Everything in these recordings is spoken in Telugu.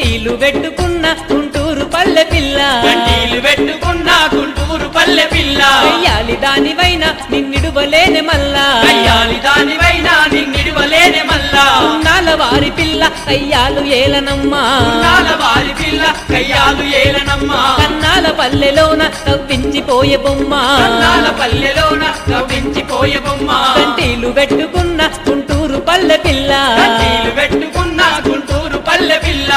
కంటీలు పెట్టుకున్న గుంటూరు పల్లె పిల్ల కంటీలు పెట్టుకున్న గుంటూరు పల్లె పిల్ల కయ్యాలి దానివైన నిన్నిడువలేని మల్లా కయ్యాలి దానివైనా నిన్నిడవలేనే మల్లా ఉన్నాల వారి పిల్ల కయ్యాలు ఏలనమ్మా నాల వారి పిల్ల కయ్యాలు ఏలనమ్మా కన్నాల పల్లెలోన కవ్వించిపోయే బొమ్మ కన్నాల పల్లెలోన కవ్వించిపోయే బొమ్మ కంటీలు పెట్టుకున్న గుంటూరు పల్లె పిల్ల కంటీలు పెట్టుకున్న గుంటూరు పల్లె పిల్ల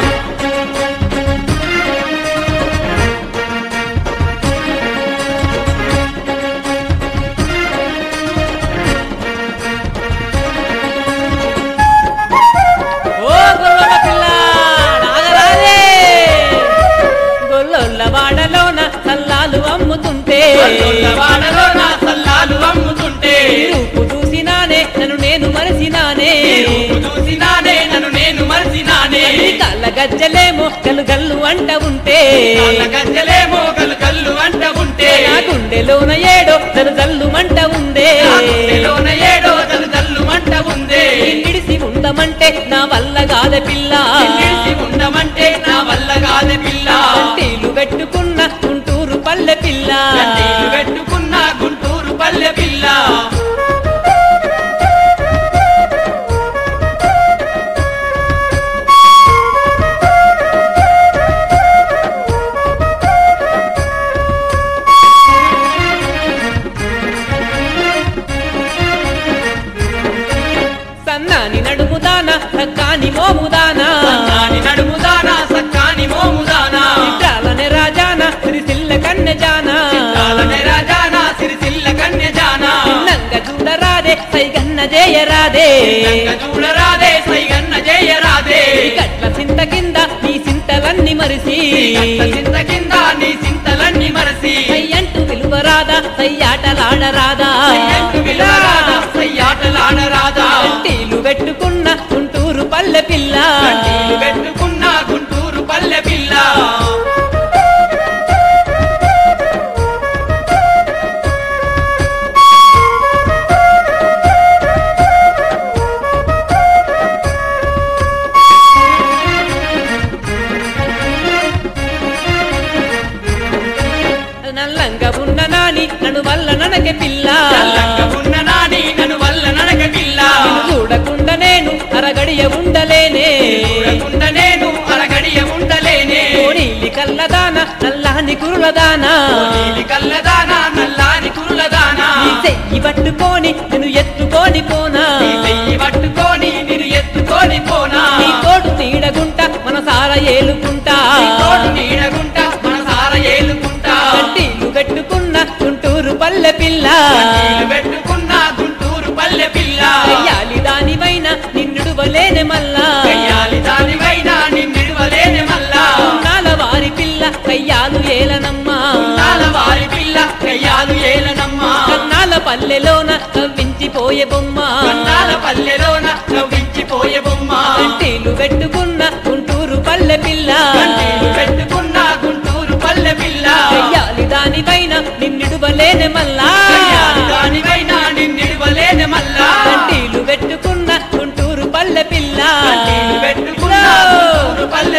ఓ గొల్లల పిల్ల నాగరాజే గొల్లొల్ల వాడలోన సల్లాలు అమ్ముతుంటే పల్లొల్ల వాడలోన సల్లాలు అమ్ముతుంటే నీ రూపు చూసినానే నన్ను నేను మరసినానే నీ రూపు చూసినానే నన్ను నేను మర్చినానే నీ కాళ్ళ గజ్జలేమో గల్లు గల్లు అంట ఉంటే కాళ్ళ గజ్జలేమో కలు కల్లు అంట ఉంటే నా గుండెలోన ఏడో జలు జల్లు మంట ఉందే నా గుండెలోన ఏడో తలు తల్లు మంట ఉందే నిడిసి ఉండమంటే నా వల్ల కాద పిల్ల నిలిచి ఉండమంటే నా వల్ల కాదే పిల్ల కంటీలు పెట్టుకున్న గుంటూరు పల్లె పిల్ల కన్నీళ్లు పెట్టుకున్న గుంటూరు పల్లె పిల్ల సన్నాని నడుముదానా సక్కాని మోముదానా సన్నాని నడుముదానా సక్కాని మోముదానా చిత్రాలనే రాజానా సిరిసిల్ల కన్నె జానా కాలనే రాజానా సిరిసిల్ల కన్య జానా చిన్నంగ చూడరాదే సైగన్న జయరాదే రంగ చూడరాదే సైగన్న జయరాదే గట్ల సింత కింద నీ సింతలన్నీ మరిసి కట్ట చింత కింద నీ చింతలన్నీ మరసి సయ్యంటూ విలువరాదా సయ్యాటలాడరాదా సయ్యంటు విలువరాదా సయ్యాటలాడరాదా కంటీలు పెట్టుకున్న గుంటూరు పల్లె పిల్ల కన్నీళ్లు పెట్టుకున్న గుంటూరు పల్లె పిల్ల నల్లంగా ఉన్న నాని నన్ను వల్ల ననకె పిల్ల చల్లంగా ఉన్న నాని నన్ను వల్ల నడక పిల్ల నిన్ను చూడకుండా నేను అరగడియ ఉండలేనే చూడకుండా నేను అరగడియ ఉండలేనే కోడీలి కల్లదాన నల్లాని కురులదానా నీలి కల్లదానా నల్లాని కురులదానా నీ చెయ్యి పట్టుకొని నేను ఎత్తుకొని పోనా నీ చెయ్యి పట్టుకొని నిన్ను ఎత్తుకొని పోనా నీ తోడు తీడగుంట మనసార ఏలుకుంటా నీ తోడు నీడగుంట మనసార ఏలుకుంటా కంటీలు పెట్టుకున్న గుంటూరు పల్లె పిల్ల కన్నీళ్లు పెట్టుకున్న గుంటూరు పల్లె పిల్ల కయ్యాలి దానివైన నిన్నుడువలేని మల్లా కయ్యాలి దానివైనా నిన్నిడవలేని మల్లా ఉన్నాల వారి పిల్ల కయ్యాలు ఏలనమ్మా నాల వారి పిల్ల కయ్యాలు ఏలనమ్మా కన్నాల పల్లెలోన కవ్వించిపోయే బొమ్మ కన్నాల పల్లెలోన నవ్వించిపోయే బొమ్మ కంటీలు పెట్టుకున్న గుంటూరు పల్లె పిల్ల కన్నీళ్లు పెట్టుకున్న గుంటూరు పల్లె పిల్ల కయ్యాలి దానిపైన నిన్నుడువలేని మల్లా కయ్యాలి దానివైనా నిన్నిడవలేని మల్లా కంటీలు పెట్టుకున్న గుంటూరు పల్లె పిల్ల కన్నీళ్లు పెట్టుకున్న గుంటూరు పల్లె